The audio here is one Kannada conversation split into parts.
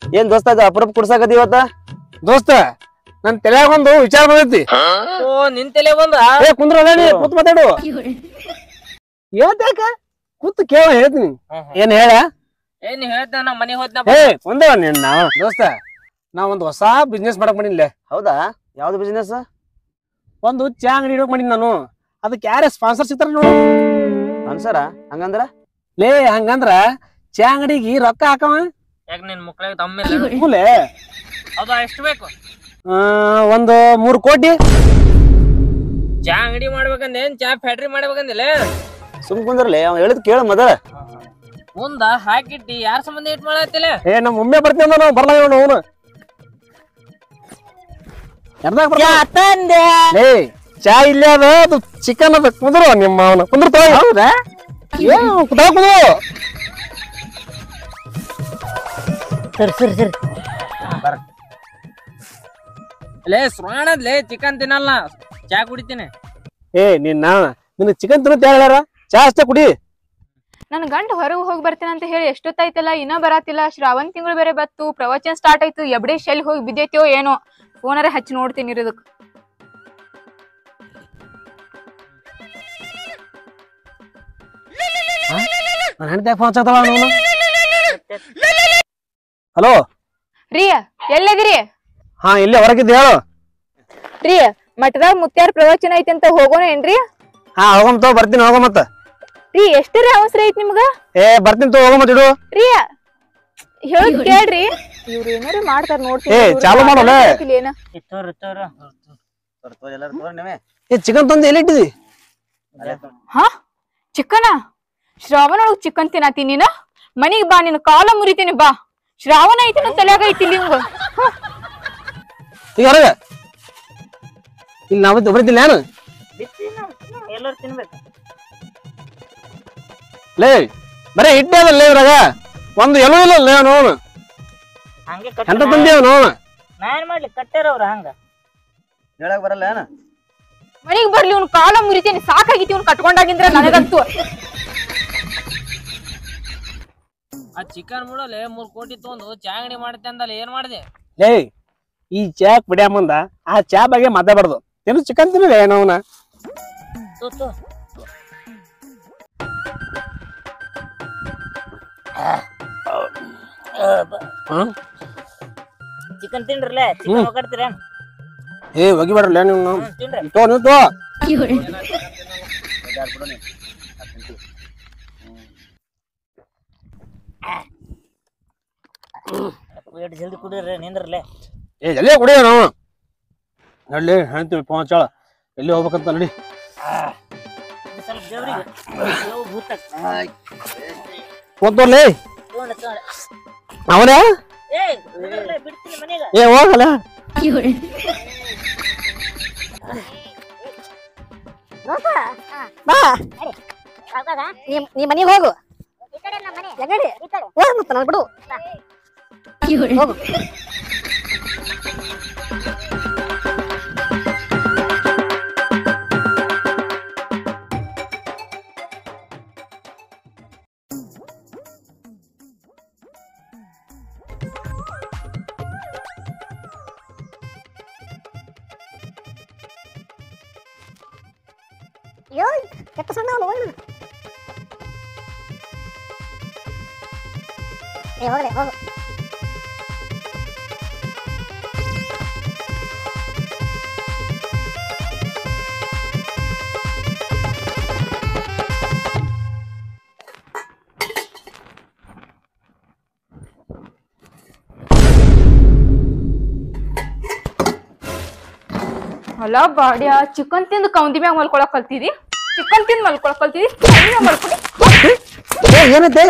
ಏನ್ ದೋಸ್ತ ಅದು ಅಪರೂಪ ಕುಡ್ಸಾಕತ್ತಿ ಇವತ್ತ ದೋಸ್ತ ನನ್ ತಲೆಯಾಗ ಒಂದು ವಿಚಾರ ಬಂದೈತಿ ಓ ನಿನ್ ತಲೆ ಬಂದ ಏ ಕುಂದ್ರ ಅದೇನಿ ಕೂತ್ ಮಾತಾಡು ಯಾಕ ಕೂತ್ ಕೇಳ ಹೇಳ್ತೀನಿ ಏನ್ ಹೇಳ ಏ ನೀ ಹೇಳ್ತ ನಾ ಮನೆಗ್ ಹೋದ್ನ ಏ ಒಂದೇ ಒಂದ್ ನಿನ್ನ ದೋಸ್ತ ನಾ ಒಂದ್ ಹೊಸ ಬಿಸ್ನೆಸ್ ಮಾಡಕ್ ಮಾಡಿನ್ಲೆ ಹೌದಾ ಯಾವ್ದು ಬಿಸಿನೆಸ್ ಒಂದು ಚಾ ಅಂಗಡಿ ಇಡಕ್ ಮಾಡಿನ್ ನಾನು ಅದಕ್ಕೆ ಯಾರೇ ಸ್ಪಾನ್ಸರ್ ಸಿಗ್ತಾರ ನೋಡು ಅನ್ಸರ ಹಂಗಂದ್ರ ಲೇ ಹಂಗಂದ್ರ ಚಾ ಅಂಗಡಿಗೆ ರೊಕ್ಕ ಹಾಕವ ಯಾಕ ನಿನ್ ಮಕ್ಳಿಗೆ ತಮ್ಮಿಲ್ಲ ಕೂಲೆ ಅದು ಎಷ್ಟು ಬೇಕು ಆ, ಒಂದು ಮೂರ್ ಕೋಟಿ ಚಾ ಅಂಗಡಿ ಮಾಡ್ಬೇಕಂದ ಏನ್ ಚಾ ಫ್ಯಾಕ್ಟ್ರಿ ಮಾಡ್ಬೇಕಂದಿಲ್ಲ ಸುಮ್ ಕುಂದ್ರಲೆ ಅವ್ ಹೇಳಿದ್ ಕೇಳ ಮೊದಲ ಮುಂದ ಹಾಕಿಟ್ಟಿ ಯಾರ ಸಂಬಂಧ ಇಟ್ ಮಾಡತ್ತಿಲ್ಲ ಏ ನಮ್ಮ ಒಮ್ಮೆ ಬರ್ತೀವಿ ಅಂದ ನಾವು ಬರ್ಲ ನೋಡು ಅವನು ಎರ್ದಾಗ ಬರ್ತಾನ? ಲೇ ಚಾ ಇಲ್ಲೇ ಅದ ಅದು ಚಿಕನ್ ಅದ ಕುಂದ್ರು ನಿಮ್ಮ ಅವನ ಕುಂದ್ರ ಹೌದಾ ಏ ಕುಂದ್ರ ಕುಂದ್ರು ಸರಿ ಸರಿ ಸರಿ ಲೇ ಸುರಾಣದ್ಲೇ ಚಿಕನ್ ತಿನ್ನಲ್ಲ ಚಾ ಕುಡಿತೀನಿ ಏ ನಿನ್ನ ನಿನ್ನ ಚಿಕನ್ ತಿನ್ನತ್ ಹೇಳ್ಯಾರ ಚಾ ಅಷ್ಟೇ ಕುಡಿ ನನ್ ಗಂಡ ಹೊರಗೆ ಹೋಗಿ ಬರ್ತೀನಿ ಅಂತ ಹೇಳಿ ಎಷ್ಟೊತ್ತಾಯ್ತಲ್ಲ ಇನ್ನ ಬರಾತಿಲ್ಲ ಶ್ರಾವಣ ತಿಂಗಳು ಬೇರೆ ಬತ್ತು ಪ್ರವಚನ ಸ್ಟಾರ್ಟ್ ಆಯ್ತು ಎಬ್ಡೆ ಶೆಲ್ ಹೋಗಿ ಬಿದ್ದೈತೋ ಏನೋ ಫೋನರೇ ಹಚ್ಚಿ ನೋಡ್ತೀನಿ ಇರೋದಕ್ ನನ್ನ ಹೆಂಡತಿ ಫೋನ್ ಹಚ್ಚತ್ತವ ಅವನು ಹಲೋ ರೀ ಎಲ್ಲದಿರಿ ಹಾ ಇಲ್ಲೇ ಹೊರಗಿದ್ದೆ ಹೇಳು ರೀ ಮಠದಾಗ ಮುತ್ಯಾರ ಪ್ರವಚನ ಐತಿ ಅಂತ ಹೋಗೋಣ ಏನ್ರಿ ಹಾ ಹೋಗಮ್ ತೋ ಬರ್ತೀನಿ ಹೋಗೋ ಮತ್ತ ರೀ ಎಷ್ಟರ ಅವಸರ ಐತಿ ನಿಮ್ಗ ಏ ಬರ್ತೀನಿ ತೋ ಹೋಗೋ ಮತ್ತ ಇಡು ರೀ ಹೇಳದ್ ಕೇಳ್ರಿ ಇವ್ರು ಏನಾರ ಮಾಡ್ತಾರ ನೋಡ್ತೀನಿ ಏ, ಇವ್ರು ಚಾಲು ಮಾಡೋಲೆ. ಮಾತಾಡ್ತಿಲ್ಲ ಏನ ಏ ಚಿಕನ್ ತಂದು ಎಲ್ಲಿ ಇಟ್ಟಿದಿ ಹಾ ಚಿಕನ ಶ್ರಾವಣ ಒಳಗ್ ಚಿಕನ್ ತಿನ್ನತಿ ನೀನ ಮನಿಗ್ ಬಾ ನಿನ್ ಕಾಲ ಮುರಿತೀನಿ ಬಾ ಶ್ರಾವಣ ಐತಿ ನನ್ ತಲ್ಯಾಗ ಐತಿ ಇವಂಗ ಈಗ ಹೊರಗೆ ಇಲ್ಲಿ ನಾವು ಬರ್ತಿಲ್ಲ ಏನು ಎಲ್ಲರೂ ತಿನ್ಬೇಕು ಲೇ ಬರೇ ಇಟ್ಟೆ ಅದಲ್ಲ ಇದ್ರಾಗ ಒಂದು ಎಲ್ಲೂ ಇಲ್ಲ ಲೇ ನೋನು ಹಂಗೆ ಎಂತ ಕಟ್ಟ ತಂದೇವ ನೋನು ನಾ ಏನ್ ಮಾಡ್ಲಿ ಕಟ್ಟಾರ ಅವ್ರ ಹಂಗ ಹೇಳಕ್ ಬರಲ್ಲ ಏನ ಮನಿಗ್ ಬರ್ಲಿ ಇವ್ನ ಕಾಲ ಮುರಿತೀನಿ ಸಾಕಾಗಿತಿ ಇವ್ನ ಕಟ್ಕೊಂಡಾಗಿಂದ್ರ ನನಗಂತೂ ಆ ಚಿಕನ್ ಬಿಡಲೆ ಮೂರ್ ಕೋಟಿ ತಗೊಂಡು ಚಾ ಅಂಗಡಿ ಮಾಡುತ್ತೆ ಅಂದಲ್ಲ ಏನ್ ಮಾಡಿದೆ ಲೇ ಈ ಚಾ ಕುಡಿಯ ಮುಂದ ಆ ಚಾ ಬಗ್ಗೆ ಮಾತಾಡ್ಬಾರ್ದು ಏನು ಚಿಕನ್ ತಿನ್ನಲೇ ಏನವನ ತೂ ತೂ ಚಿಕನ್ ತಿನ್ರಲ್ಲ ಚಿಕನ್ ಒಗಡ್ತೀರ ಏ ಒಗಿಬೇಡ್ರಲ್ಲ ನೀವು ತಿನ್ರಿ ತೋ ನೀವು ತೋ ಎಷ್ಟು ಜಲ್ದಿ ಕುಡಿದ್ರಿ ನಿಂದ್ರಲ್ಲೇ ಏ ಎಲ್ಲಿ ಕುಡಿಯ ನಾವು ನಡ್ಲಿ ಹೇಳ್ತೀವಿ ಫೋನ್ ಹಚ್ಚಾಳ ಎಲ್ಲಿ ಹೋಗ್ಬೇಕಂತ ನಡಿ ಇದು ಸ್ವಲ್ಪ ದೇವ್ರಿಗೆ ದೇವ್ ಭೂತ ಹೋಗ್ತೋರ್ಲಿ ತಗೊಂಡ ತಗೊಂಡ ಅವನೇ ಏಯ್ ಬಿಡ್ರಲ್ಲ, ಬಿಡ್ತೀನಿ ಮನೆಗ ಏ ಹೋಗಲ್ಲ ಬಾ ನೀ ನೀ ಮನೆಗೆ ಹೋಗು ಎಗಡಿ ಹೋಗ್ ಮತ್ತೆ ನಾನು ಬಿಡು ಹೋಗು ಅಯ್ಯೋ ಕೆಟ್ಟ ಸಣ್ಣ ಅವನು ಹೋಗಿ ಏ ಹೋಗ್ರೆ ಹೋಗು ಅಲ್ಲ ಬಾಡ್ಯಾ ಚಿಕನ್ ತಿಂದು ಕೌಂದಿ ಮ್ಯಾಗ ಮಲ್ಕೊಳಕ್ ಕಲ್ತಿದಿ ಚಿಕನ್ ತಿಂದು ಮಲ್ಕೊಳಕ್ ಕಲ್ತಿದಿ ಕೌಂದಿ ಮ್ಯಾಗ್ ಮಲ್ಕೊಡಿ ಏ ಏನೈತೆ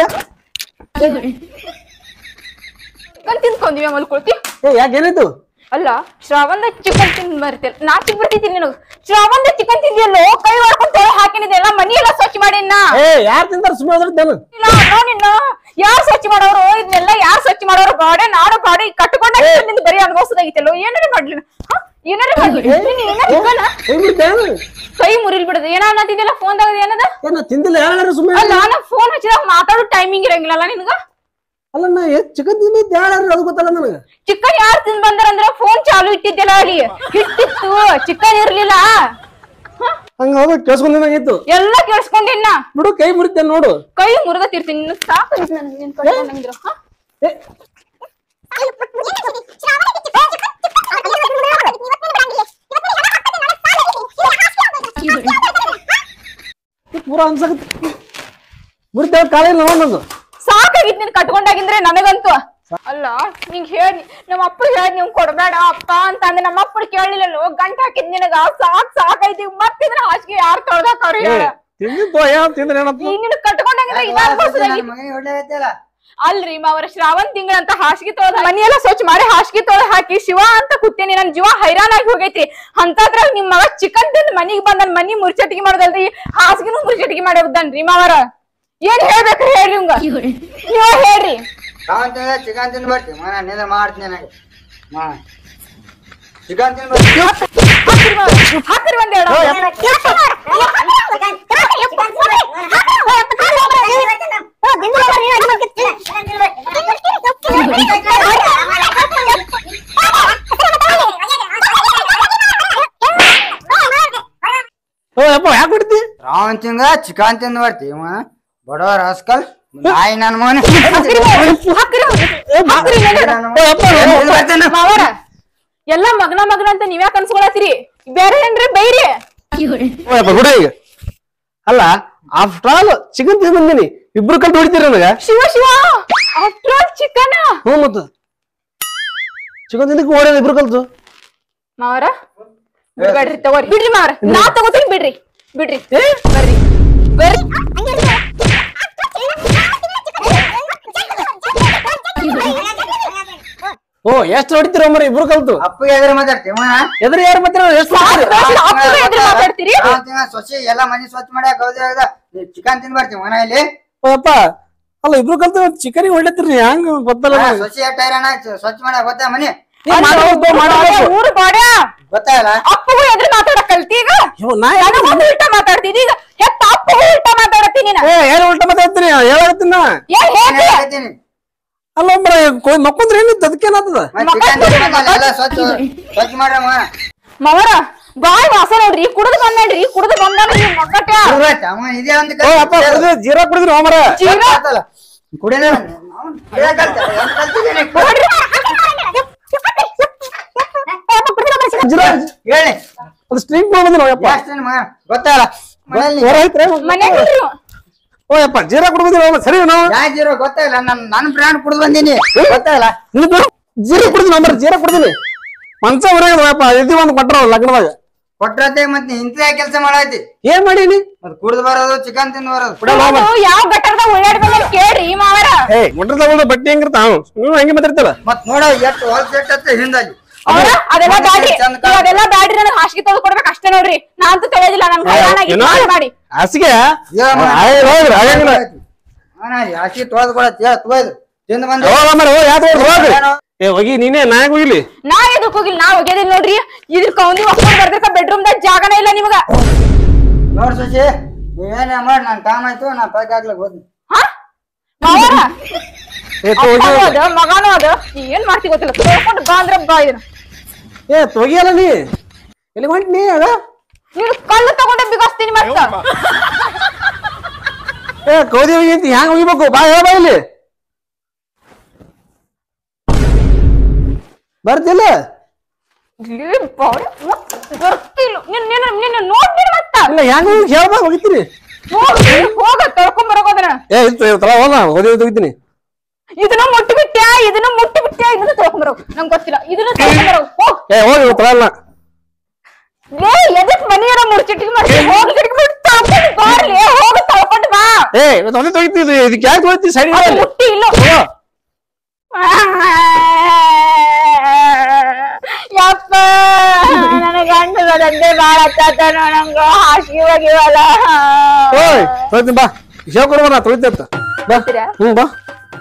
ಚಿಕನ್ ತಿಂದು ಕೌಂದಿ ಮ್ಯಾಗ ಮಲ್ಕೊಳ್ತಿ ಏ ಯಾಕೆ ಏನಾಯ್ತು ಅಲ್ಲ ಶ್ರಾವಣದ ಚಿಕನ್ ತಿಂದ್ ಬರ್ತಿಲ್ಲ ನಾಚಿಕ್ ಬಿಡ್ತೈತಿ ನಿನಗ್ ಶ್ರಾವಣದ ಚಿಕನ್ ತಿಂದಿಯಲ್ಲೋ ಕೈ ಮಾಡ್ಕೊಂಡ್ ತೊಳೆ ಹಾಕಿನಿದೆ ಎಲ್ಲ ಮನಿ ಎಲ್ಲ ಸ್ವಚ್ಛ ಮಾಡಿನ ಏ ಯಾರು ತಿಂತಾರ ಸುಮ್ಮನೆ ಅದ್ರದ್ದೇನು ಇಲ್ಲ ನೋಡಿನ ಯಾರ್ ಸ್ವಚ್ಛ ಮಾಡೋರು ಇದನ್ನೆಲ್ಲ ಯಾರ್ ಸ್ವಚ್ಛ ಮಾಡೋರು ಗಾಡೆ ನಾನು ಗಾಡಿ ಕಟ್ಕೊಂಡ ನಿಂದ ಬರೀ ಅನುಭವಿಸೋದಾಗಿತ್ತಲ್ಲೋ ಏನಾರ ಮಾಡ್ಲಿ ಹಾ ಏನಾರ ಮಾಡ್ಲಿ ನೀನ್ ಏನಾರ ಇಲ್ಲಲ್ಲ? ಕೈ ಬಿಡ್ತೇನು ಕೈ ಮುರಿಲ್ ಬಿಡದು ಏನ ಅನ್ನತಿದ್ದಿಲ್ಲ ಫೋನ್ದಾಗ ಏನದ ಏನ ತಿಂದಿಲ್ಲ ಯಾರು ಸುಮ್ಮನೆ ಅಲ್ಲ ನಾ ಫೋನ್ ಹಚ್ಚಿದಾಗ ಮಾತಾಡೋ ಟೈಮಿಂಗ್ ಇರಂಗಿಲ್ಲಲ್ಲ ನಿನ್ಗ ಅಲ್ಲ ನಾ ಚಿಕನ್ ತಿಂದಿದ್ದು ಯಾರು ಅದು ಗೊತ್ತಲ್ಲ ನನಗೆ ಚಿಕನ್ ಯಾರು ತಿಂದ್ ಬಂದಾರ ಅಂದ್ರ ಫೋನ್ ಚಾಲು ಇಟ್ಟಿದ್ದಿಲ್ಲ ಅಲ್ಲಿ ಹಿಟ್ಟಿತ್ತು ಚಿಕನ್ ಇರ್ಲಿಲ್ಲ ಹಂಗ ಹೋಗ ಕೇಳಿಸ್ಕೊಂಡಾಗಿತ್ತು ಎಲ್ಲ ಕೇಳಿಸ್ಕೊಂಡಿನ್ನ ಬಿಡು ಕೈ ಮುರಿತೇನೆ ನೋಡು ಕೈ ಮುರಿದ ತಿರ್ತೀನಿ ಇನ್ನು ಸಾಕು ನನ್ ನಿನ್ ಕಟ್ಕೊಂಡಂಗಿದ್ರು, ಹಾ? ಪೂರ ಅನ್ಸಕತ್ ಮುರಿತೇವೆ ಕಾಲಿಲ್ಲ ನೋಡೋದು ಸಾಕಾಗಿತ್ ನೀನ್ ಕಟ್ಕೊಂಡಾಗಿಂದ್ರೆ ನನಗಂತೂ ಅಲ್ಲ ನಿಂಗ್ ಹೇಳಿ ನಮ್ಮ ಅಪ್ಪ ಹೇಳಿ ನೀವ್ ಕೊಡ್ಬೇಡ ಅಪ್ಪ ಅಂತ ಅಂದ್ರೆ ನಮ್ಮ ಅಪ್ಪ ಕೇಳಲಿಲ್ಲ ಗಂಟ ಹಾಕಿದ್ ನಿನಗ ಸಾಕ್ ಸಾಕೈತಿ ಮತ್ತಿದ್ರ ಹಾಸಿಗೆ ಯಾರ್ ತೊಳ್ದಾಕವ್ರಿ ತಿಂದಿದ್ದು ಯಾವ ತಿಂದ್ರೆ ಏನಪ್ಪ ಈಗ ನಿನ್ ಕಟ್ಕೊಂಡಾಗಿದ್ರೆ ಇದ ಅಲ್ರಿ ಮಾವರ ಶ್ರಾವಣ ತಿಂಗಳಂತ ಹಾಸಿಗೆ ತೊಳೆದ ಮನೆಯೆಲ್ಲ ಸ್ವಚ್ಛ ಮಾಡಿ ಹಾಸಿಗೆ ತೊಳೆದ್ ಹಾಕಿ ಶಿವ ಅಂತ ಕೂತೇನಿ ನನ್ ಜೀವ ಹೈರಾಣಾಗಿ ಹೋಗೈತಿ ಅಂತದ್ರಾಗ ನಿಮ್ ಮಗ ಚಿಕನ್ ತಿಂದ್ ಮನಿಗ್ ಬಂದ್ ನನ್ ಮನಿ ಮುರ್ಚಟಿಗೆ ಮಾಡೋದಲ್ರಿ ಹಾಸಿಗೆನು ಮುರ್ಚಟಿಗೆ ಮಾಡಿ ಹೋಗ್ದನ್ರಿ ಮಾವರ ಏನ್ ಹೇಳ್ಬೇಕ್ರಿ ಹೇಳ್ರಿ ಇವಂಗ ನೀವ ಹೇಳ್ರಿ ಚಿಕನ್ ತಿಂದು ಬರ್ತೀವಿ ಮನ ನಿಂದ ಮಾಡ್ತೀನಿ ನನಗೆ ಮಾ ಚಿಕನ್ ತಿಂದು ಬರ್ತೀವಿ ಹಾಕ್ರಿ ಮಾವರ, ಹಾಕ್ರಿ ಒಂದ್ ಎರಡು ಓ ಯಪ್ಪ ಯಾಕೆ ಬಿಡ್ತಿ ರಾವಣ್ ತಿಂಗ ಚಿಕನ್ ತಿಂದು ಬರ್ತೀವಿ ಮ ಬಡವ ರಾಸ್ಕಲ್ ನಾಯಿ ನನ್ನ ಮಗನ ಹಾಕ್ರಿ ಮಾವರ, ಹಾಕ್ರಿ ಅವ್ರಿಗೆ. ಹಾಕ್ರಿ ಒಂದ್ ಎರಡು. ಮಾವರ ಎಲ್ಲ ಮಗನ ಮಗನ ಅಂತ ನೀವ್ಯಾಕ ಅನ್ಸ್ಕೊಳತ್ತೀರಿ ಬೇರೆ ಏನ್ರಿ ಬೈರಿ ಓ ಯಪ್ಪ ಬಿಡು ಈಗ ಅಲ್ಲ ಆಫ್ಟರ್ ಆಲ್ ಚಿಕನ್ ತಿಂದು ಬಂದಿನಿ ಇಬ್ರು ಕಲ್ತು ಹೊಡಿತೀರಿ ನನಗ Shiva Shiva after all chicken ಹ್ಞೂ ಮತ್ತ ಚಿಕನ್ ತಿಂದಕ್ಕೆ ಓಡ್ಯಾನ ಇಬ್ರು ಕಲ್ತು ಮಾವರ ಬಿಡ್ಬೇಡ್ರಿ ತಗೋರಿ ಬಿಡ್ರಿ ಮಾವರ ನಾ ತಗೋತೀನಿ ಬಿಡ್ರಿ ಬಿಡ್ರಿ ಬರ್ರಿ ಬರ್ರಿ ಓ ಎಷ್ಟು ಹೊಡಿತೀರ ಮರ ಇಬ್ರು ಕಲ್ತು ಅಪ್ಪಗೆ ಎದುರು ಮಾತಾಡ್ತೀವಿ ಮನ ಎದುರು ಯಾರು ಮತ್ತೆ ಎಷ್ಟು ಅಪ್ಪಗೆ ಎದುರು ಮಾತಾಡ್ತೀರಿ ರಾವಣ್ ತಿಂಗ ಸ್ವಚ್ಛ ಎಲ್ಲ ಮನೆ ಸ್ವಚ್ಛ ಮಾಡ್ಯಾಕ ಹೌದ ಚಿಕನ್ ತಿಂದು ಬರ್ತೀವಿ ಮನ ಇಲ್ಲಿ ಅಪ್ಪ ಅಲ್ಲ ಇಬ್ರು ಕಲ್ತು ಚಿಕನ್ ಹೊಡಿತೀರಿ ಹಂಗ ಗೊತ್ತಲ್ಲ ಹಾ, ನನಗೆ. ಸ್ವಚ್ಛ ಟೈರಣ ಸ್ವಚ್ಛ ಮಾಡ್ಯಾಕ ಗೊತ್ತಾ ಮನೆ ನೀ ಮಾಡ್ಬೇಕು, ಮಾಡ್ಬೇಕು. ಊರು ಗೋಡ್ಯ ಗೊತ್ತಾಗಲ್ಲ ಅಪ್ಪಗೂ ಎದುರು ಮಾತಾಡಕ್ ಕಲ್ತಿ ಈಗ ಅಯ್ಯೋ, ನಾ ಯಾಕೆ ನನಗೂ ಉಲ್ಟಾ ಮಾತಾಡ್ತಿದ್ದಿ ಈಗ ಹೆತ್ತ ಅಪ್ಪಗೂ ಉಲ್ಟಾ ಮಾತಾಡತ್ತೀನಿ ನೀನ ಏ ಏನು ಉಲ್ಟಾ ಮಾತಾಡ್ತೀನಿ ಹೇಳತ್ತೀನ ಏನ್ ಹೇಳ್ತಿ ಹೇಳ್ತೀನಿ ಅಲ್ಲ ಒಬ್ಬರ ಮಕ್ಕೊಂದ್ರೆ ಏನಿತ್ತು ಅದಕ್ಕೇನಾಗ್ತದ ಚಿಕನ್ ತಿಂದು ಬಂದಲ್ಲ, ಎಲ್ಲ ಸ್ವಚ್ಛ ಸ್ವಚ್ಛ ಮಾಡ್ರಮ್ಮ ಮವರ ಬಾಯ್ ವಾಸ ನೋಡ್ರಿ ಕುಡ್ದು ಬಂದ್ರಿ ಕುಡ್ದು ಬಂದ್ರಿ ಮಕ್ಕಟ ಅಮ್ಮ ಇದೇ ಒಂದು ಓ ಅಪ್ಪ ಕುಡಿದ್ರೆ ಜೀರಾ ಕುಡಿದ್ರಿ ಹೋಮರ ಕುಡಿಯೋದೇ ಜೀರಾ ಹೇಳಿ ಅದು ಸ್ಟ್ರಿಂಗ್ ಬಂದ್ರಿ ಯಪ್ಪ ಎಷ್ಟು ಮಗ ಗೊತ್ತಾಗಲ್ಲ ಹೊರ ಐತ್ರಿ ಮನ್ಯಾಗ ಓ ಯಪ್ಪ ಜೀರಾ ಕುಡಿದ್ರಿ ಹೋಮ ಸರಿ ನಾವು ಯಾ ಜೀರೋ ಗೊತ್ತಾಗಲ್ಲ ನನ್ ನನ್ ಬ್ರ್ಯಾಂಡ್ ಕುಡ್ದು ಬಂದೀನಿ ಗೊತ್ತಾಗಲ್ಲ ನೀವು ಜೀರಾ ಕುಡಿದ್ರಿ ಹೋಮರ ಜೀರಾ ಕುಡಿದಿನಿ ಮಂಚ ಹೊರಗೆ ಯಪ್ಪ ಇದು ಒಂದು ಕೊಟ್ರ ಲಗ್ನದಾಗ ಕೊಟ್ರತೆ ಮತ್ ನೀ ಇಂತ ಕೆಲಸ ಮಾಡಾಯ್ತಿ ಏನ್ ಮಾಡೀನಿ ಮತ್ ಕುಡ್ದು ಬರೋದು ಚಿಕನ್ ತಿಂದು ಬರೋದು ನಾನು ಯಾವ ಗಟ್ಟರದ ಓಡಾಡ್ದಂಗ ಕೇಳ್ರಿ ಮಾವರ ಏ ಮುಟ್ರ ತಗೊಂಡು ಬಟ್ಟೆ ಹೆಂಗಿರ್ತಾವ ನೀವು ಹಂಗೆ ಮಾತಾಡ್ತಲ್ಲ ಮತ್ ನೋಡ ಎಷ್ಟು ಹೊಲ್ಸ್ ಎಟ್ಟತ್ತ ಹಿಂದಲ್ಲಿ ಅವ್ರ ಅದೆಲ್ಲ ಮನೆ ಬ್ಯಾಡ್ರಿ ಚಂದ ನೀವ್ ಅದೆಲ್ಲ ಬ್ಯಾಡ್ರಿ ನನಗ್ ಹಾಸಿಗೆ ತೆಗೆದು ಕೊಡ್ಬೇಕು ಅಷ್ಟೇ ನೋಡ್ರಿ ನಾ ಅಂತೂ ತಿಳಿಯೋದಿಲ್ಲ ನನ್ ಕೈಯಾನಾಗಿ ಏನೋ? ಮಾಡಿ ಹಾಸಿಗೆ ಏ ಮಗ, ಆಯ್ ಹೋಗ್ರಿ ಆಗಂಗಿಲ್ಲ ಅಣ್ಣ, ಈ ಹಸಿ ತೊಳೆದು ಕೊಡತ್ ಹೇಳ ತೊಯ್ದು ತಿಂದು ಬಂದ ಹೋಗ ಮರ ಹೋಗ್ ಯಾವ್ದು ಹೋಗ್ರಿ ಏ ಹೋಗಿ ನೀನೇ ನಾಯಕ್ ಹೋಗಿಲಿ ನಾ ಎದಕ್ ಹೋಗಿಲ್ಲ ನಾ ಒಗೆದಿಲ್ಲ ನೋಡ್ರಿ ಇದ್ರ ಕೌಂದಿ ಮಕ್ಕಳು ಬರ್ದಿರ್ಕ ಬೆಡ್ರೂಮ್ ದಾಗ ಜಾಗನೇ ಇಲ್ಲ ನಿಮಗ ನೋಡ್ ಸುಶಿ ನೀವೇನೇ ಮಾಡಿ ನಾನ್ ಕಾಮ್ ಆಯ್ತು ನಾ ಪೈಕ್ ಹಾಕ್ಲಕ್ ಹೋದ್ನಿ ಹಾ ಮಾವರ ಏ ಹೋಗಿ ಅಪ್ಪನೂ ಅದ ಮಗನೂ ಅದ ನೀ ಏನ್ ಮಾಡ್ತಿ ಗೊತ್ತಿಲ್ಲ ತೊಳ್ಕೊಂಡು ಬಾ ಅಂದ್ರ ಬಾ ಇದನ್ನ ಏ ತೊಗಿಯಲ್ಲ ನೀ ಎಲ್ಲಿ ಹೊಂಟ್ ನೀ ಅದ ನೀನು ಕಲ್ಲು ತಗೊಂಡೆ ಬಿಗಿಸ್ತೀನಿ ಮತ್ತ ಏ ಕೌದಿ ಹೋಗಿ ಅಂತ ಹ್ಯಾಂಗ ಹೋಗಿಬೇಕು ಬಾ ಹೇಳ ಬಾ ಇಲ್ಲಿ ಬರ್ತಿಲ್ಲ ಏ ಬಾಡಿ ಬರ್ತಿಲ್ಲ ನಿನ್ನ ನಿನ್ನ ನಿನ್ನ ನೋಡ್ತೀನಿ ಮತ್ತ ಇಲ್ಲ ಹ್ಯಾಂಗ ಹೋಗಿ ಹೇಳ ಬಾ ಹೋಗಿತೀನಿ ಹೋಗಿ ಹೋಗ ತೊಳ್ಕೊಂಡ್ ಬರೋಕೋದನ ಏ ಇತ್ತು ತಲ ಹೋದ ಹೋದಿ ಹೋಗಿದ್ದೀನಿ ಇದನ್ನ ಮುಟ್ಟಿ ಬಿಟ್ಟ್ಯಾ ಇದನ್ನ ಮುಟ್ಟಿ ಬಿಟ್ಟ್ಯಾ ಇದನ್ನ ತೊಳ್ಕೊಂಡ್ ಬರೋ ನಂಗೆ ಗೊತ್ತಿಲ್ಲ ಇದನ್ನ ತೊಳ್ಕೊಂಡ್ ಬರೋ ಹೋಗ್ ಏ ಹೋಗಿ ತಲ ಅಲ್ಲ ಲೇ ಎದಕ್ ಮನೆಯರ ಮುಡ್ಚಿಟ್ಟಿಗೆ ಮಾಡಿ ಹೋಗಿ ಗಿಡಕ್ಕೆ ಬಿಟ್ಟು ತಳ್ಕೊಂಡು ಬಾರ್ಲಿ ಹೋಗ ತೊಳ್ಕೊಂಡು ಬಾ ಏ ಇವತ್ತು ಒಂದೇ ತೊಗಿತೀನಿ ಇದಕ್ಕೆ ಯಾಕೆ ತೊಗಿತಿ ಸೈಡ್ ಅದು ಮುಟ್ಟಿ ಇಲ್ಲ ಯಪ್ಪ ನನ್ನ ಗಂಡ ದಂಧೆ ಬಾಳ ಹತ್ತಾತನ ನಂಗ ಹಾಸಿಗೆ ಒಗಿವಲ್ಲ ಓಯ್ ತೊಗಿತೀನಿ ಬಾ ಶೇವ್ ಕೊಡುವ ನಾ ತೊಗಿತೆ ಅಂತ ಬಾ ಬರ್ತೀರಾ? ಹ್ಞೂ ಬಾ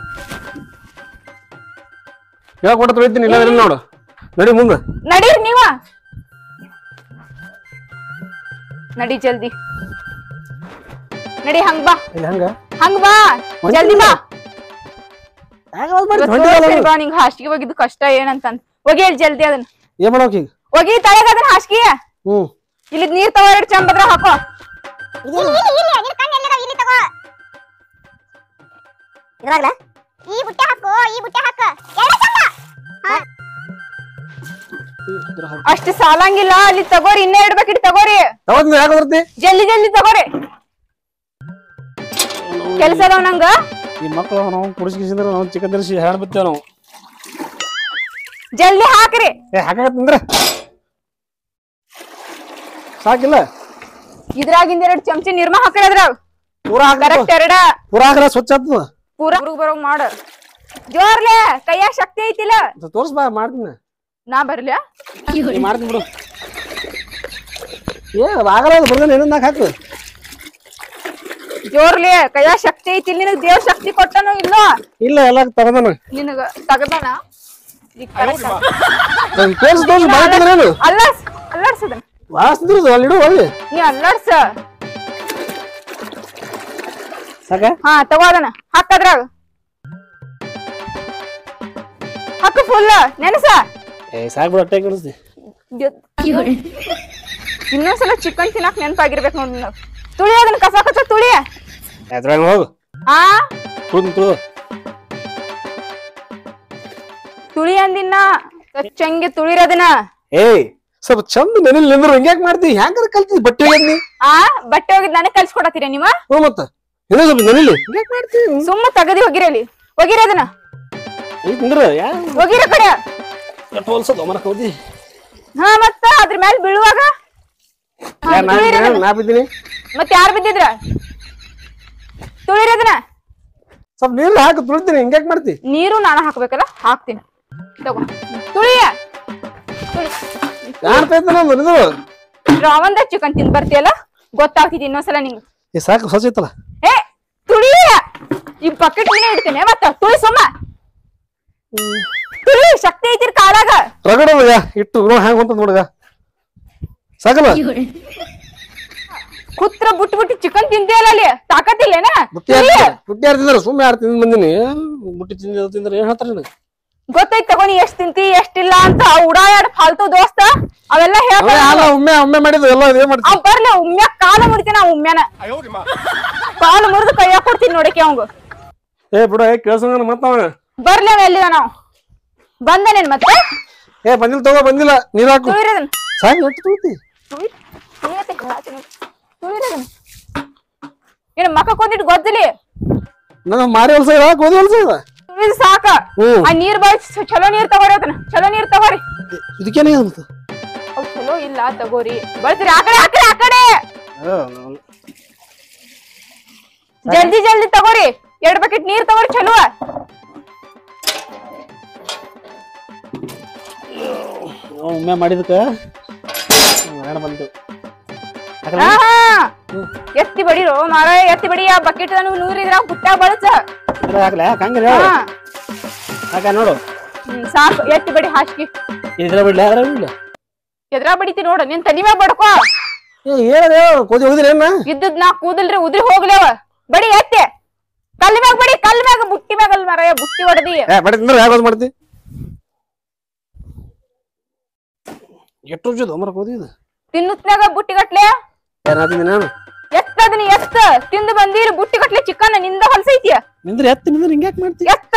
ಹೇಳ ಕೊಟ್ಟು ತೊಗಿತೀನಿ ಇಲ್ಲ ಇಲ್ಲ ನೋಡು ನಡಿ ಮುಂದೆ ನಡೀರಿ ನೀವ ನಡಿ ಜಲ್ದಿ ನಡಿ ಹಂಗ್ ಬಾ ಇಲ್ಲಿ ಹಂಗ ಹಂಗ್ ಬಾ ಜಲ್ದಿ ಬಾ ಇವತ್ತು ಬಾ ನಿಂಗ್ ಹಾಸಿಗೆ ಹೋಗಿದ್ದು ಕಷ್ಟ ಏನಂತಂದ್ ಒಗಿ ಹೇಳಿ ಜಲ್ದಿ ಅದನ್ನ ಏನ್ ಮಾಡೋಕ್ ಈಗ ಒಗಿ ತಳಗ ಅದನ್ನ ಹಾಸಿಗೆ ಹ್ಮ್ ಇಲ್ಲಿ ನೀರ್ ತಗೋ ಎರಡು ಚಂಬದ್ರ ಹಾಕೋ ಇದ್ರಾಗ್ಲ ಈ ಬುಟ್ಟೆ ಹಾಕು ಈ ಬುಟ್ಟೆ ಹಾಕು ಎರಡು ಚಂದ ಅಷ್ಟು ಸಾಲಂಗಿಲ್ಲ ಅಲ್ಲಿ ತಗೋರಿ ಇನ್ನೇ ಎರಡು ಬಕೆಟ್ ತಗೋರಿ ಯಾವಾಗ ನೀ ಯಾಕೆ ಬರ್ತಿ ಜಲ್ದಿ ಜಲ್ದಿ ತಗೋರಿ ಕೆಲ್ಸ ಅದಾವ ನಂಗ ಈ ಮಕ್ಕಳು ನಾವು ಕುಡಿಸ್ಕಿಸಿದ್ರೆ ನಾವು ಚಿಕನ್ ತರಿಸಿ ಹಾಡ್ ಬಿತ್ತೇವೆ ನಾವು ಜಲ್ದಿ ಹಾಕ್ರಿ ಏ ಹಾಕಾಕತ್ತಂದ್ರೆ ಸಾಕಿಲ್ಲ ಇದ್ರಾಗಿಂದ ಎರಡು ಚಮಚಿ ನಿರ್ಮ ಹಾಕ್ರಿ ಅದ್ರಾಗ ಪೂರಾ ಹಾಕ ಕರೆಕ್ಟ್ ಎರಡ ಪೂರಾ ಹಾಕ್ರ ಸ್ವಚ್ಛ ಆಗ್ತದ ಪೂರಾ ಹುಡುಗ ಬರೋಗ್ ಮಾಡ ಜೋರ್ಲೆ ಕೈಯಾಗ ಶಕ್ತಿ ಐತಿಲ್ಲ ತೋರ್ಸ್ ಬಾ ಮಾಡ್ತೀನಿ ನಾ ಬರ್ಲ್ಯಾ ನೀ ಮಾಡ್ತೀನಿ ಬಿಡು ಏ ಆಗಲ್ಲ ಅದು ಬರ್ದೇನೆ ಏನನ್ನ ಹಾಕು ಜೋರ್ಲೆ ಕೈಯಾಗ ಶಕ್ತಿ ಐತಿ ನಿನಗ್ ದೇವ್ ಶಕ್ತಿ ಕೊಟ್ಟನು ಇಲ್ಲೋ ಇಲ್ಲ ಎಲ್ಲ ತಗದಾನ ನಿನಗ ತಗದಾನ ಈಗ correct ಆ. ತೋರ್ಸ್ ತೋರ್ಸ್ ಬಾಯ್ತಂದ್ರೇನು ಅಲ್ಲಾಡ್ಸ್ ಅಲ್ಲಾಡ್ಸದನ್ ವಾಸ್ತಿರೋದು ಅಲ್ಲಿ ಇಡು ಒಳ್ಳೆ ನೀ ಅಲ್ಲಾಡ್ಸ ಸಾಕ ಹಾ ತಗೋ ಅದನ್ನ ಹಾಕದ್ರಾಗ ಹಾಕು ಫುಲ್ ನೆನಸ ಏ ಸಾಕ್ ಬಿಡು ಹೊಟ್ಟೆ ಕೆಡಿಸ್ತಿ ಇನ್ನೊಂದ್ಸಲ ಚಿಕನ್ ತಿನ್ನಕ್ ನೆನಪಾಗಿರ್ಬೇಕು ನೋಡಿ ನೀನು ತುಳಿ ಅದನ್ನ ಕಸ ಕಸ ತುಳಿ ಅದ್ರಾಗ ಹೋಗು ಆ ತುಳು ತುಳು ತುಳಿ ಅಂದಿನ್ನ ಚಂಗೆ ತುಳಿರೋದನ್ನ ಏಯ್ ಸ್ವಲ್ಪ ಚಂದ ನೆನಿಲ್ ನಿಂದ್ರು ಹಿಂಗ್ಯಾಕ್ ಮಾಡ್ತಿ ಹ್ಯಾಂಗಾರ ಕಲ್ತಿದ್ ಬಟ್ಟೆ ಒಗ್ಯಾಕ್ ನೀ ಆ ಬಟ್ಟೆ ಹೋಗಿದ್ ನನಗ್ ಕಲ್ಸ್ಕೊಡತ್ತೀರ ನಿಮ್ಮ ಹ್ಞೂ ಮತ್ತ ಇನ್ನೂ ಸ್ವಲ್ಪ ನೆನಿಲಿ ಹಿಂಗ್ಯಾಕ್ ಮಾಡ್ತಿ ಸುಮ್ಮ ತಗದಿ ಹೋಗಿರಲಿ ಹೋಗಿರೋದನ್ನ ಹಿಂದ್ರ ಯಾ ಹೋಗಿರ ಕಡೆ ಹೋಲ್ಸೋದು ಮರಕ್ ಹೋದಿ ಹಾ ಮತ್ತ ಅದ್ರ ಮೇಲೆ ಬೀಳುವಾಗ ಹಾ, ಯಾ, ನಾ ತುಳಿರೋದನ್ನ. ನಾ ಬಿದ್ದೀನಿ ಮತ್ ಯಾರ್ ಬಿದ್ದಿದ್ರ ತುಳಿರೋದನ್ನ ಸ್ವಲ್ಪ ನೀರು ಹಾಕಿ ತುಳಿತೀನಿ ಹಿಂಗ್ಯಾಕ್ ಮಾಡ್ತಿ ನೀರು ನಾನು ಹಾಕ್ಬೇಕಲ್ಲ ಹಾಕ್ತೀನಿ ತಗೋ ತುಳಿಯ ತುಳಿ ಕಾಣ್ತೈತೆ ನಾನು ಇದು ರಾವಂದ ಚಿಕನ್ ತಿಂದ್ ಬರ್ತೀಯಲ್ಲ ಗೊತ್ತಾಗ್ತಿದ್ ಇನ್ನೊಂದ್ಸಲ ನಿಂಗೆ ಏ ಸಾಕು ಸ್ವಚ್ಛ ಐತಲ್ಲ ಏ ತುಳಿಯ ಈ ಬಕೆಟ್ ಮನೆ ಇಡ್ತೇನೆ ಮತ್ತ ತುಳಿ ಸುಮ್ಮ ತುಳಿ ಶಕ್ತಿ ಐತಿರ್ ಕಾಲಾಗ ರಗಡದ ಇಟ್ಟು ನೋಡಿ ಹ್ಯಾಂಗ ಹೊಂಟದ ನೋಡಗ ಸಾಕಲ್ಲ ಕುತ್ರ ಬುಟ್ಟು ಬುಟ್ಟಿ ಚಿಕನ್ ತಿಂತೀಯಲ್ಲ ಅಲ್ಲಿ ತಾಕತ್ತಿಲ್ಲೇನ ಬುಟ್ಟಿ ಯಾರು ಬುಟ್ಟಿ ಯಾರು ತಿಂದ್ರ ಸುಮ್ಮನೆ ಯಾರು ತಿಂದ್ ಬಂದಿನಿ ಬುಟ್ಟಿ ತಿಂದ ತಿಂದ್ರೆ ಏನ್ ಹೇಳ್ತಾರೆ ನಿನಗೆ ಗೊತ್ತೈತ್ ತಗೋ ನೀ ಎಷ್ಟ್ ತಿಂತಿ ಎಷ್ಟಿಲ್ಲ ಅಂತ ಉಡಾಯಾಡ್ ಫಾಲ್ತು ದೋಸ್ತ ಅವೆಲ್ಲ ಅವೇ ಹೇಳ್ತಾರ ಅಲ್ಲ ಒಮ್ಮೆ ಒಮ್ಮೆ ಮಾಡಿದ್ದು ಎಲ್ಲ ಇದೇ ಮಾಡ್ತೀನಿ ಅವ್ ಬರ್ಲಿ ಉಮ್ಮ್ಯ ಕಾಲ ಮುರಿತೀನಿ ಆ ಉಮ್ಮ್ಯಾನ ಕಾಲು ಮುರಿದು ಕೈಯಾಗ ಕೊಡ್ತೀನಿ ನೋಡಕ್ಕೆ ಅವಂಗ ಏ ಬಿಡು ಏ ಕೇಳ್ಸಂಗ ಮತ್ತವ ಬರ್ಲಿ ಅವ ಎಲ್ಲಿದ ನಾವು ಬಂದನೇನ್ ಮತ್ತೆ ಏ ಬಂದಿಲ್ಲ ತಗೋ ಬಂದಿಲ್ಲ ನೀರ್ ಹಾಕು ತುಳಿರದನ್ ಸಾಕು ಎಷ್ಟು ತುಳಿತಿ ತುಳಿರದನ್ ಏನ್ ಮಕ್ಕ ಕೊಂದಿಟ್ಟು ಗೊತ್ತಿಲಿ ನನ್ನ ಮಾರಿ ಹೊಲ್ಸ ಇದ ಗೋಧಿ ಹೊಲ್ಸ ಇದ ತುಳಿದ್ ಸಾಕ ಹ್ಮ್ ಆ ನೀರ್ ಬಾಯ್ ಚಲೋ ನೀರ್ ತಗೋರಿ ಅದನ್ನ ಚಲೋ ನೀರ್ ತಗೋರಿ ಇದಕ್ಕೇನೇ ಅಂತ ಅವ್ ಚಲೋ ಇಲ್ಲ ತಗೋರಿ ಬರ್ತೀರಿ ಆ ಕಡೆ ಆ ಕಡೆ ಆ ಕಡೆ ಜಲ್ದಿ ಜಲ್ದಿ ತಗೋರಿ ಎರಡ್ ಬಕೆಟ್ ನೀರ್ ತಗೋರಿ ಚಲೋ ಒಮ್ಮೆ ಮಾಡಿದಕ್ಕ ಎರಡು ಬಂತು ಹಾ ಹಾ ಎತ್ತಿ ಬಡಿರೋ ಮಾರ ಎತ್ತಿ ಬಡಿ ಆ ಬಕೆಟ್ ನೂರಿದ್ರ ಹುಟ್ಟಾಗ ಬಳಸ ಹಾಕ್ಲ ಹಂಗ ಹಾ ಹಾಕ ನೋಡು ಹ್ಮ್, ಸಾಕು ಎತ್ತಿ ಬಡಿ ಹಾಕಿ ಇದ್ರ ಬಿಡ್ಲ ಅದ್ರ ಬಿಡ್ಲ ಎದ್ರಾ ಬಡಿತಿ ನೋಡು ನಿನ್ ತಲಿ ಮ್ಯಾಗ ಬಡ್ಕೋ ಏ ಏನದ ಕೋದಿ ಹೋಗಿದ್ರಿ ಏನ ಇದ್ದದ್ ನಾ ಕೂದಲ್ರಿ ಉದ್ರಿ ಹೋಗ್ಲೇವ ಬಡಿ ಎತ್ತೆ ಕಲ್ ಮ್ಯಾಗ ಬಡಿ ಕಲ್ ಮ್ಯಾಗ ಬುಟ್ಟಿ ಮ್ಯಾಗ ಅಲ್ ಮರ ಬುಟ್ಟಿ ಹೊಡೆದಿ ಏ ಬಡ ತಿಂದ್ರೆ ಯಾಕೆ ಮಾಡ್ತಿ ಎಷ್ಟು ರುಚಿದು ಮರ ಕೋದಿ ಇದು ತಿನ್ನುತ್ನಾಗ ಬುಟ್ಟಿ ಗಟ್ಲೆ ಏನಾತೀನಿ ನಾನು ಎತ್ತದನಿ ಎತ್ತ ತಿಂದು ಬಂದಿರಿ ಬುಟ್ಟಿ ಗಟ್ಲೆ ಚಿಕನ್ ನಿಂದ ಹೊಲ್ಸೈತಿಯ ನಿಂದ್ರೆ ಎತ್ತಿ ನಿಂದ್ರೆ ಹಿಂಗ್ಯಾಕ್ ಮಾಡ್ತಿ ಎತ್ತ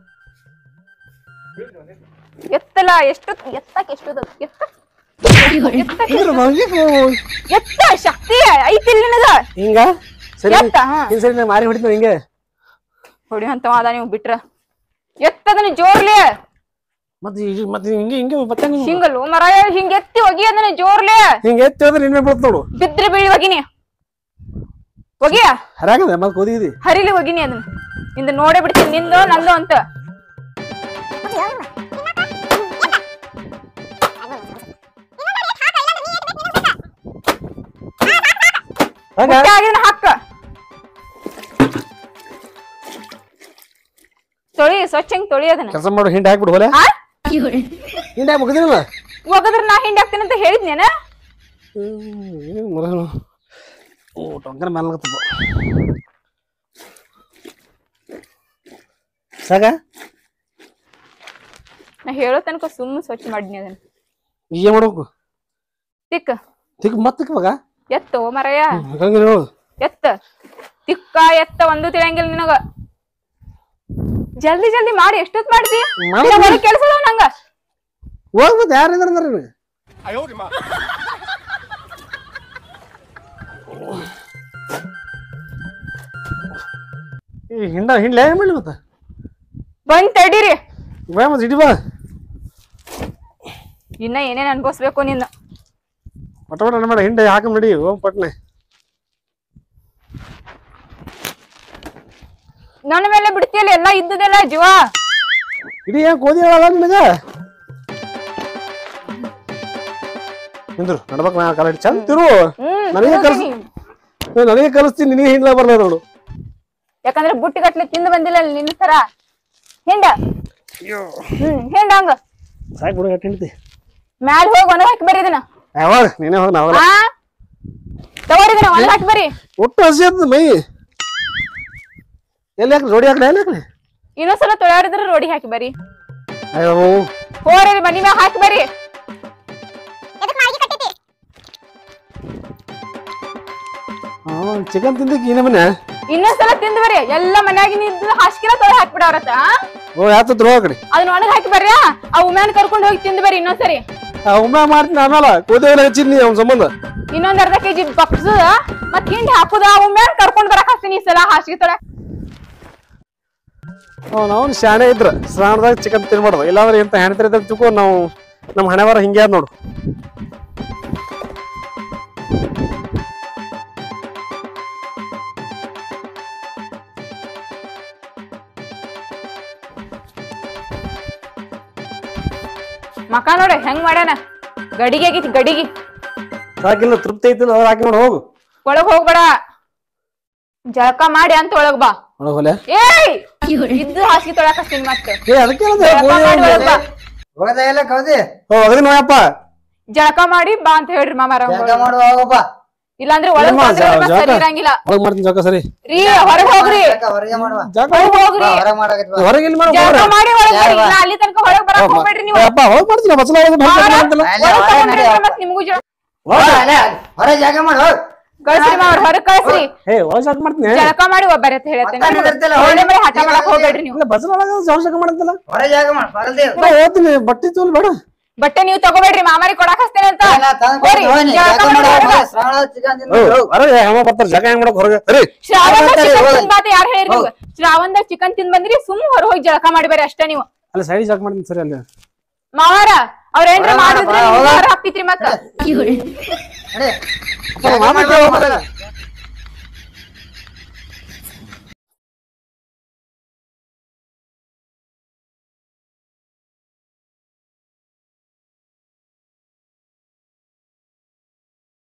ಎತ್ತಲ್ಲ ಎಷ್ಟು ಎತ್ತಕ್ ಎಷ್ಟು ಅದ? ಎತ್ತ ಎತ್ತಕ್ ನಿಂದ್ರೆ ಹಿಂಗ್ಯಾಕ್ ಎತ್ತ ಶಕ್ತಿ ಐತಿಲ್ ನಿನಗ ಹಿಂಗ ಸರಿ ಎತ್ತ ಹಾ ಹಿಂಗ್ ಸರಿ ನಾ ಮಾರಿ ಹೊಡಿತೀನಿ ಹಿಂಗೆ ಹೊಡಿ ಅಂತ ಅದ ನೀವು ಬಿಟ್ರ ಎತ್ತದನ ಜೋರ್ಲೆ ಮತ್ತೆ ಈಗ ಮತ್ತೆ ಹಿಂಗೆ ಹಿಂಗೆ ಮತ್ತೆ ನೀವು ಹಿಂಗಲ್ಲು ಮರ ಹಿಂಗ ಎತ್ತಿ ಒಗಿ ಅದನ್ನ ಜೋರ್ಲೆ ಹಿಂಗೆ ಎತ್ತಿ ಹೋದ್ರೆ ನಿನ್ನೆ ಬೀಳ್ತ ನೋಡು ಬಿದ್ರಿ ಬೀಳಿ ಒಗಿನಿ ಒಗಿಯ ಹರಾಗದೆ ಮತ್ತೆ ಕೋದಿ ಇದೆ ಹರಿಲಿ ಒಗಿನಿ ಅದನ್ನ ಇಂದ ನೋಡೇ ಬಿಡ್ತೀನಿ ನಿಂದು ನಂದು ಅಂತ ಹಂಗ ಹೊಟ್ಟೆ ಆಗಿನ ಹಾಕ ತೊಳಿ ಸ್ವಚ್ಛ ಹಿಂಗ್ ತೊಳಿ ಅದನ್ನ ಕೆಲಸ ಮಾಡು ಹಿಂಡಿ ಹಾಕ್ಬಿಡು ಹೊಲೆ ಆ ಹಿಂಡಿ ಹಾಕಿ ಮುಗಿದಿಲ್ಲ ಒಗದ್ರ ನಾ ಹಿಂಡಿ ಹಾಕ್ತೀನಿ ಅಂತ ಹೇಳಿದ್ನೇನ ಏನು ಮರ ಓ ಟೊಂಕನ ಮೇಲೆ ಸಾಕ ನಾ ಹೇಳೋ ತನಕ ಸುಮ್ಮನೆ ಸ್ವಚ್ಛ ಮಾಡಿದ್ನಿ ಅದನ್ನ ಏನ್ ಮಾಡ್ಬೇಕು ತಿಕ್ಕ ತಿಕ್ ಮತ್ ತಿಕ್ವಾಗ ಎತ್ತೋ ಮರಯ ಹಂಗ ಹೇಳು ಎತ್ತ ತಿಕ್ಕ ಎತ್ತ ಒಂದು ತಿಳಿಯಂಗಿಲ್ಲ ನಿನಗ ಜಲ್ದಿ ಜಲ್ದಿ ಮಾಡಿ ಎಷ್ಟೊತ್ ಮಾಡ್ತಿ ಮಾಡ್ತೀನಿ. ಕೆಲಸ ನಂಗ ಹೋಗ್ ಮತ್ತೆ ಯಾರು ಇದಾರೆ ಅಂದ್ರೆ ಈ ಹಿಂಡ ಹಿಂಡ್ಲೆ ಏನ್ ಮಾಡ್ಲಿ ಮತ್ತ ಬಂದ್ ತಡೀರಿ ಬಾ ಮತ್ತೆ ಇಡಿ ಬಾ ಇನ್ನ ಏನೇನ್ ಅನ್ಭವಿಸ್ಬೇಕು ನಿನ್ನ ಪಟ ಪಟ ಮಾಡ ಹಿಂಡೆ ಹಾಕಮ್ ನಡಿ ಹೋಗ್ ಪಟ್ನೆ ನನ್ನ ಮೇಲೆ ಬಿಡ್ತಿಯಲ್ಲ ಎಲ್ಲ ಇದ್ದುದೆಲ್ಲ ಜೀವ ಇಡೀ ಏನ್ ಕೋದಿ ಹೇಳಲ್ಲ ನಿನಗ ನಿಂದ್ರು ನಡ್ಬೇಕ್ ನಾ ಕಾಲ ಚಂದ ತಿರು ಹ್ಮ್ ನನಗೆ ಕಲ್ಸ್ ತಿನ್ನುತ್ತೀನಿ. ಏ, ನನಗೆ ಕಲಿಸ್ತೀನಿ ನಿನಗೆ ಹಿಂಡ್ಲ ಬರ್ಲ ನೋಡು ಯಾಕಂದ್ರೆ ಬುಟ್ಟಿ ಗಟ್ಲೆ ತಿಂದು ಬಂದಿಲ್ಲ ನಿನ್ನ ತರ ಹಿಂಡ ಹ್ಮ್ ಹಿಂಡ ಹಂಗ ಸಾಕು ಬಿಡು ಗಟ್ಟಿ ಹಿಂಡ್ತಿ ಮ್ಯಾಲ ಹೋಗಿ ಒಣ ಹಾಕಿ ಬರ್ರಿ ಇದನ್ನ ಯಾವಾಗ ನೀನೇ ಹೋಗಿ ನಾವಲ್ಲ ಆ ತಗೋರಿ ಇದನ್ನ ಒಣ ಹಾಕಿ ಬರ್ರಿ ಒಟ್ಟು ಹಸಿ ಆಗ್ತದ ಮೈ ಎಲ್ಲಿ ಹಾಕ್ಲಿ ಜೋಡಿ ಹಾಕ್ಲಿ ಎಲ್ಲಿ ಹಾಕ್ಲಿ ಇನ್ನೊಂದ್ಸಲ ತೊಳ್ಯಾರಿದ್ರ ರೋಡಿ ಹಾಕಿ ಬರ್ರಿ ಅಯ್ಯೋ ಹೋರಿ ಮನಿ ಮ್ಯಾಗ ಹಾಕಿ ಬರ್ರಿ ಚಿಕನ್ ತಿಂದಕ್ಕೆ ಏನೇ ಮನೆ ಇನ್ನೊಂದ್ಸಲ ತಿಂದ್ ಬರ್ರಿ ಎಲ್ಲ ಮನ್ಯಾಗಿನ ಇದ್ದು ಹಾಸಿಗೆಲ್ಲ ತೊಳೆ ಹಾಕ್ಬಿಡವ್ರತ್ತ ಓ ಯಾತ್ರ ಆ ಕಡೆ ಅದನ್ನ ಒಣಗ್ ಹಾಕಿ ಬರ್ರಿ ಆ ಉಮ್ಯಾನ್ ಕರ್ಕೊಂಡ್ ಹೋಗಿ ತಿಂದ್ ಬರ್ರಿ ಇನ್ನೊಂದ್ಸರಿ ಆ ಉಮ್ಮೆ ಮಾಡ್ತೀನಿ ಆಮೇಲೆ ಕೋದಿ ಎಲ್ಲ ಹಚ್ಚಿದ್ನಿ ಅವ್ನ ಸಂಬಂಧ ಇನ್ನೊಂದ್ ಅರ್ಧ ಕೆಜಿ ಬಕ್ಸುದ ಮತ್ ಹಿಂಡಿ ಹಾಕುದ ಆ ಉಮ್ಯಾನ್ ಕರ್ಕೊಂಡ್ ಬರಕ್ ಹಾಕ್ತೀನಿ ಈ ಸಲ ಹಾಸಿಗೆ ತೊಳೆ ಅವ್ನು ಅವ್ನು ಶಾಣೆ ಇದ್ರ ಸ್ನಾನದಾಗ ಚಿಕನ್ ತಿನ್ಬಾರ್ದು ಇಲ್ಲಾಂದ್ರೆ ಇಂಥ ಹೆಣ್ತಿರ ತಿಳ್ಕೊ ನಾವು ನಮ್ಮ ಹಣೆವಾರ ಹಿಂಗೆ ಅದ ನೋಡು ಮಕ ನೋಡಿ ಹೆಂಗ್ ಮಾಡ್ಯಾನ ಗಡಿಗೆ ಆಗೈತಿ ಗಡಿಗೆ ಸಾಕಿಲ್ಲ ತೃಪ್ತಿ ಐತಿಲ್ಲ ಅವ್ರು ಹಾಕಿ ನೋಡಿ ಹೋಗು ಒಳಗ್ ಹೋಗ್ಬೇಡ ಜಳಕ ಮಾಡಿ ಅಂತ ಒಳಗ್ ಬಾ ಒಳಗೆ ಹೋಲೆ ಏಯ್ ಇದ್ದು ಹಾಸಿಗೆ ತೊಳಕ್ ಹಚ್ತೀನಿ ಮತ್ತೆ ಏ ಅದಕ್ಕೆ ಜಳಕ ಮಾಡಿ ಒಳಗ್ ಬಾ ಹೋಗದ ಎಲ್ಲ ಕೌದಿ ಓ ಅದನ್ನ ನೋಯಪ್ಪ ಜಳಕ ಮಾಡಿ ಬಾ ಅಂತ ಹೇಳ್ರಿ ಮಾಮಾರ ಜಾಗ ಮಾಡುವ ಹೋಗಪ್ಪ ಇಲ್ಲಾಂದ್ರೆ ಒಳಗ್ ಇಲ್ಲಮ್ಮ, ಬಂದ್ರೆ ಜ- ಮತ್ತ್ ಜಳಕ. ಸರಿ ಇರಂಗಿಲ್ಲ ಒಳಗೆ ಮಾಡ್ತೀನಿ ಜಾಕ ಸರಿ ರೀ ಹೊರಗ್ ಹೋಗ್ರಿ ಜಾಗ ಹೊರಗೆ ಮಾಡುವ ಜಾಕ ಹೊರಗ್ ಹೋಗ್ರಿ ಹೊರಗೆ ಮಾಡಕತ್ತಿ ಹೊರಗೆ ಇಲ್ಲಿ ಮಾಡು ಜಳಕ ಮಾಡಿ ಒಳಗ್ ಬರ್ರಿ ಬಾ. ಇನ್ನ ಅಲ್ಲಿ ತನಕ ಹೊರಗ್ ಬರಕ್ ಹೋಗ್ಬೇಡ್ರಿ ನೀವು ಅಪ್ಪ ಹೋಗಿ ಮಾಡ್ತೀನಿ ಬಸಲ ಒಳಗೆ ಮಾಮಾರ, ಅಂತಲ್ಲ ಅಲ್ಲೇ ಒಳಗ್ ಹೊರಗೆ ತಗೊಂಡ್ರಿ ನಡಿ. ಮತ್ತ್ ನಿಮ್ಗೂ ಜಳ ಹೊರಗೆ ಜಾಗ ಮಾಡು ಹೋಗ್. ಕಳ್ಸ್ರಿ ಮಾವ್ರ ಹೊರಗ್ ಕಳ್ಸ್ರಿ ಏ ಒಳಗೆ ಜಾಕ ಮಾಡ್ತೀನಿ ಜಳಕ ಮಾಡಿ ಒಬ್ಬರ ಅಂತ ಹೇಳತ್ತೇನೆ ಮತ್ತೆ ನಿಂದಿರ್ತಿಲ್ಲ, ಹೋಗಿ. ಒಳ್ಳೆ ಮರೆ ಹಠ ಮಾಡಕ್ ಹೋಗ್ಬೇಡ್ರಿ ನೀವು ಇಲ್ಲ ಬಸಲ ಒಳಗೆ ಜಾವ ಜಾಕ ಮಾಡಂತಲ್ಲ ಹೊರಗೆ ಜಾಗ ಮಾಡು ಬರಲ್ದೇ ಇರು. ನಾ ಹೋಗ್ತೀನಿ ಬಟ್ಟೆ ತೋಲ್ ಬೇಡ ಬಟ್ಟೆ ನೀವು ತಗೋಬೇಡ್ರಿ ಮಾಮಾರಿ ಕೊಡಾಕ್ ಹಸ್ತೇನೆ ಅಂತ ಏನ ತಂದ್ ಹೋರಿ, ಕೊಡ್ತೀನಿ, ಹೋಗಿ, ಜಳಕ ಜಾಗ ಮಾಡಿ ಮಾಡು, ಹೊರಗ. ಶ್ರಾವಣ ಚಿಕನ್ ತಿಂದು ಓ, ಹೋಗು. ಹೊರಗೆ ಹೆಂಗ ಬರ್ತಾರೆ ಜಾಗ ಹೆಂಗ್ ಮಾಡಕ್ ಹೊರಗೆ ಸರಿ ಶ್ರಾವಣದಾಗ ಬರ್ತಾರೆ, ಚಿಕನ್ ಹೋಗಿ. ತಿಂದ್ ಬಾತ ಯಾರು ಹೇಳಿರಿ ನೀವು ಶ್ರಾವಣದಾಗ ಚಿಕನ್ ತಿಂದ್ ಬಂದ್ರಿ ಸುಮ್ ಹೊರ ಹೋಗಿ ಜಳಕ ಮಾಡಿ ಬರ್ರಿ ಅಷ್ಟೇ ನೀವು ಅಲ್ಲಿ ಸೈಡ್ ಜಾಕ ಮಾಡ್ತೀನಿ ಸರಿ ಅಲ್ಲಿ ಮಾವಾರ ಅವ್ರ ಏನ್ರ ಹೋಗ, ಮಾಡಿದ್ರೆ ಹೋಗ. ಹೊರ ಹಾಕ್ತಿತ್ರಿ ಮತ್ತ ನಡಿ. ಜಾಗ ಮಾಮ ಮಾಡು, ಕೇಳು, ಹೋಗು.